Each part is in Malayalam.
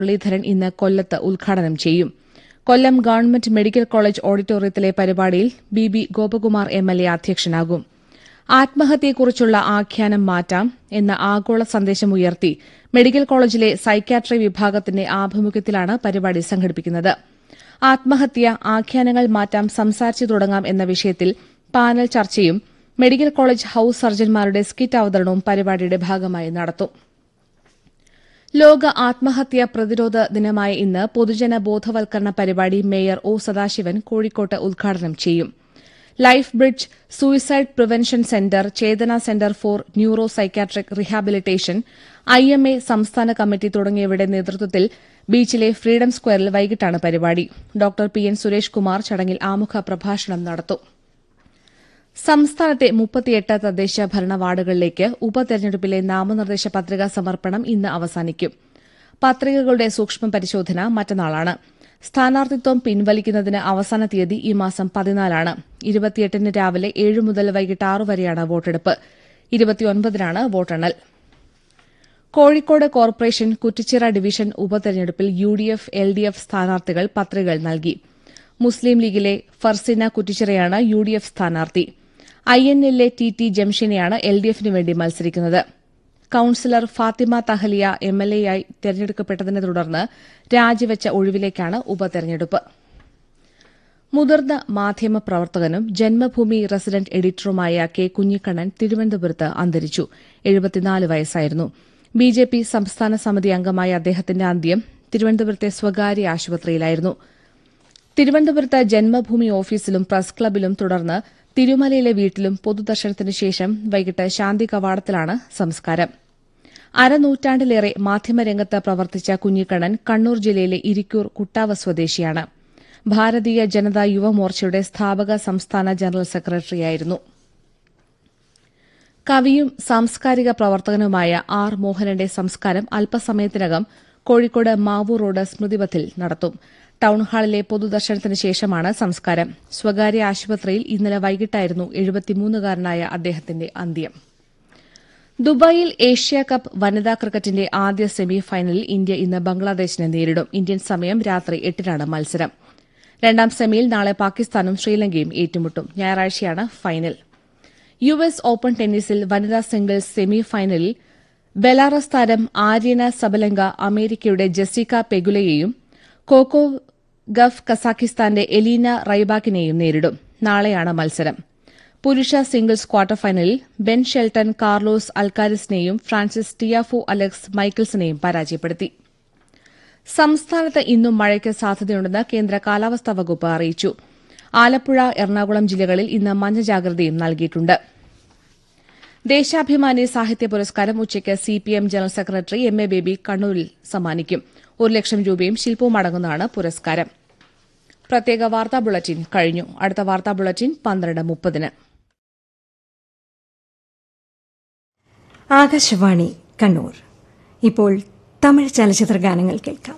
മുരളീധരൻ ഇന്ന് കൊല്ലത്ത് ഉദ്ഘാടനം ചെയ്യും കൊല്ലം ഗവൺമെന്റ് മെഡിക്കൽ കോളേജ് ഓഡിറ്റോറിയത്തിലെ പരിപാടിയിൽ B B Gopakumar M L A അധ്യക്ഷനാകും ആത്മഹത്യയെക്കുറിച്ചുള്ള ആഖ്യാനം മാറ്റാം എന്ന ആഗോള സന്ദേശമുയർത്തി മെഡിക്കൽ കോളേജിലെ സൈക്യാട്രി വിഭാഗത്തിന്റെ ആഭിമുഖ്യത്തിലാണ് പരിപാടി സംഘടിപ്പിക്കുന്നത് ആത്മഹത്യ ആഖ്യാനങ്ങൾ മാറ്റാം സംസാരിച്ചു തുടങ്ങാം എന്ന വിഷയത്തിൽ പാനൽ ചർച്ചയും മെഡിക്കൽ കോളേജ് ഹൌസ് സർജൻമാരുടെ സ്കിറ്റ് അവതരണവും പരിപാടിയുടെ ഭാഗമായി നടത്തും ലോക ആത്മഹത്യാ പ്രതിരോധ ദിനമായ ഇന്ന് പൊതുജന ബോധവൽക്കരണ പരിപാടി മേയർ ഒ സദാശിവൻ കോഴിക്കോട്ട് ഉദ്ഘാടനം ചെയ്യും life bridge suicide prevention centre Chetana centre for neuro psychiatric rehabilitation I M A സംസ്ഥാന കമ്മിറ്റി തുടങ്ങിയവരുടെ നേതൃത്വത്തിൽ ബീച്ചിലെ ഫ്രീഡം സ്ക്വയറിൽ വൈകിട്ടാണ് പരിപാടി doctor P N Suresh Kumar ചടങ്ങിൽ ആമുഖ പ്രഭാഷണം നടത്തും സംസ്ഥാനത്തെ മുപ്പത്തിയെട്ട് തദ്ദേശ ഭരണ വാർഡുകളിലേക്ക് ഉപതെരഞ്ഞെടുപ്പിലെ നാമനിർദ്ദേശ പത്രികാ സമർപ്പണം ഇന്ന് അവസാനിക്കും പത്രികകളുടെ സൂക്ഷ്മ പരിശോധന മറ്റന്നാളാണ് സ്ഥാനാർത്ഥിത്വം പിൻവലിക്കുന്നതിന് അവസാന തീയതി ഈ മാസം പതിനാലാണ് ഇരുപത്തിയെട്ടിന് രാവിലെ ഏഴ് മുതൽ വൈകിട്ട് ആറ് വരെയാണ് വോട്ടെടുപ്പ് ഇരുപത്തിയൊൻപതിനാണ് വോട്ടെണ്ണൽ കോഴിക്കോട് കോർപ്പറേഷൻ കുറ്റിച്ചിറ ഡിവിഷൻ ഉപതെരഞ്ഞെടുപ്പിൽ U D F L D F സ്ഥാനാർത്ഥികൾ പത്രികകൾ നൽകി മുസ്ലിം ലീഗിലെ ഫർസിന കുറ്റിച്ചിറയാണ് യു ഡി എഫ് സ്ഥാനാർത്ഥി ഐ എൻ എല്ലിലെ ടി ടി ജംഷിനെയാണ് എൽ ഡി എഫിന് വേണ്ടി മത്സരിക്കുന്നത് councillor Fathima Thahliya M L എയായി തെരഞ്ഞെടുക്കപ്പെട്ടതിനെ തുടർന്ന് രാജിവെച്ച ഒഴിവിലേക്കാണ് ഉപതെരഞ്ഞെടുപ്പ് മുതിർന്ന മാധ്യമപ്രവർത്തകനും ജന്മഭൂമി റെസിഡന്റ് എഡിറ്ററുമായ കെ കുഞ്ഞിക്കണ്ണൻ തിരുവനന്തപുരത്ത് അന്തരിച്ചു എഴുപത്തിനാല് വയസ്സായിരുന്നു ബി ജെ പി സംസ്ഥാന സമിതി അംഗമായ അദ്ദേഹത്തിന്റെ അന്ത്യം തിരുവനന്തപുരത്തെ സ്വകാര്യ ആശുപത്രിയിലായിരുന്നു തിരുവനന്തപുരത്ത് ജന്മഭൂമി ഓഫീസിലും പ്രസ് ക്ലബിലും തുടർന്ന് തിരുമലയിലെ വീട്ടിലും പൊതുദർശനത്തിന് ശേഷം വൈകിട്ട് ശാന്തി കവാടത്തിലാണ് സംസ്കാരം അരനൂറ്റാണ്ടിലേറെ മാധ്യമരംഗത്ത് പ്രവർത്തിച്ച കുഞ്ഞിക്കണ്ണൻ കണ്ണൂർ ജില്ലയിലെ ഇരിക്കൂർ കുട്ടാവ സ്വദേശിയാണ് ഭാരതീയ ജനതാ യുവമോർച്ചയുടെ സ്ഥാപക സംസ്ഥാന ജനറൽ സെക്രട്ടറിയായിരുന്നു കവിയും സാംസ്കാരിക പ്രവർത്തകനുമായ ആർ മോഹനന്റെ സംസ്കാരം അല്പസമയത്തിനകം കോഴിക്കോട് മാവൂർ റോഡ് സ്മൃതിപഥിൽ നടത്തും ടൌൺഹാളിലെ പൊതുദർശനത്തിന് ശേഷമാണ് സംസ്കാരം സ്വകാര്യ ആശുപത്രിയിൽ ഇന്നലെ വൈകിട്ടായിരുന്നു എഴുപത്തിമൂന്നുകാരനായ അദ്ദേഹത്തിന്റെ അന്ത്യം ദുബായിൽ ഏഷ്യ കപ്പ് വനിതാ ക്രിക്കറ്റിന്റെ ആദ്യ സെമി ഫൈനലിൽ ഇന്ത്യ ഇന്ന് ബംഗ്ലാദേശിനെ നേരിടും ഇന്ത്യൻ സമയം രാത്രി എട്ടിനാണ് മത്സരം രണ്ടാം സെമിയിൽ നാളെ പാകിസ്ഥാനും ശ്രീലങ്കയും ഏറ്റുമുട്ടും ഞായറാഴ്ചയാണ് ഫൈനൽ യു എസ് ഓപ്പൺ ടെന്നീസിൽ വനിതാ സിംഗിൾസ് സെമി ഫൈനലിൽ ബെലാറസ് താരം ആര്യന സബലങ്ക അമേരിക്കയുടെ ജെസിക്ക പെഗുലയെയും കോക്കോ ഗഫ് കസാഖിസ്ഥാന്റെ എലീന റൈബാക്കിനെയും നേരിടും നാളെയാണ് മത്സരം പുരുഷ സിംഗിൾസ് ക്വാർട്ടർ ഫൈനലിൽ ബെൻ ഷെൽട്ടൺ കാർലോസ് അൽക്കാരിസിനെയും ഫ്രാൻസിസ് ടിയാഫോ അലക്സ് മൈക്കിൾസിനെയും പരാജയപ്പെടുത്തി സംസ്ഥാനത്ത് ഇന്നും മഴയ്ക്ക് സാധ്യതയുണ്ടെന്ന് കേന്ദ്ര കാലാവസ്ഥാ വകുപ്പ് അറിയിച്ചു ആലപ്പുഴ എറണാകുളം ജില്ലകളിൽ ഇന്ന് മഞ്ഞ ജാഗ്രതയും നൽകിയിട്ടുണ്ട് ദേശാഭിമാനി സാഹിത്യ പുരസ്കാരം ഉച്ചയ്ക്ക് CPM general secretary M A Baby കണ്ണൂരിൽ സമ്മാനിക്കും ഒരു ലക്ഷം രൂപയും ശില്പവും അടങ്ങുന്നതാണ് പുരസ്കാരം പ്രത്യേക വാർത്താ ബുള്ളറ്റിൻ കഴിഞ്ഞു അടുത്ത വാർത്താ ബുള്ളറ്റിൻ പന്ത്രണ്ട് മുപ്പതിന് ആകാശവാണി കണ്ണൂർ ഇപ്പോൾ തമിഴ് ചലച്ചിത്ര ഗാനങ്ങൾ കേൾക്കാം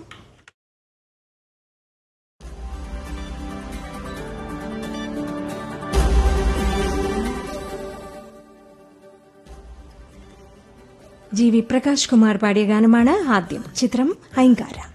ജി വി പ്രകാശ് കുമാർ പാടിയ ഗാനമാണ് ആദ്യം ചിത്രം ഐങ്കാര